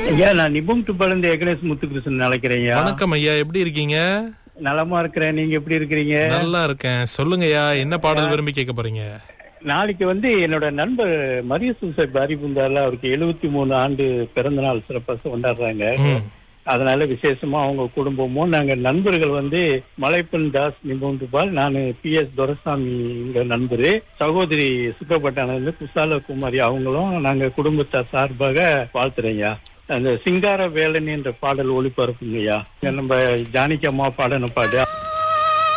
ஐயா நான் நிபும் துப்பாலேருந்து ஏகனேஷ் முத்துகிருஷ்ணன் அழைக்கிறேன் ஐயா வணக்கம் ஐயா எப்படி இருக்கீங்க நலமா இருக்கிறேன் நீங்க எப்படி இருக்கிறீங்க நல்லா இருக்கேன் சொல்லுங்கய்யா என்ன பாடல் விரும்பி கேட்க போறீங்க நாளைக்கு வந்து என்னோட நண்பர் மரிய சூசை பாரி புந்தால அவருக்கு எழுபத்தி மூணு ஆண்டு பிறந்த நாள் சிறப்பாக கொண்டாடுறாங்க ம். அதனால விசேஷமா அவங்க குடும்பமும் நாங்க நண்பர்கள் வந்து மலைப்பன் தாஸ் நிபுந்துபால் நான் பி எஸ் துரசாமி நண்பரு சகோதரி சுக்கப்பட்டானது குசால குமாரி அவங்களும் நாங்க குடும்பத்தார் சார்பாக வாழ்த்துறேங்க அந்த சிங்கார வேலன் என்ற பாடல் ஒளிபரப்புங்கய்யா நம்ம ஜானகி அம்மா பாடின பாடு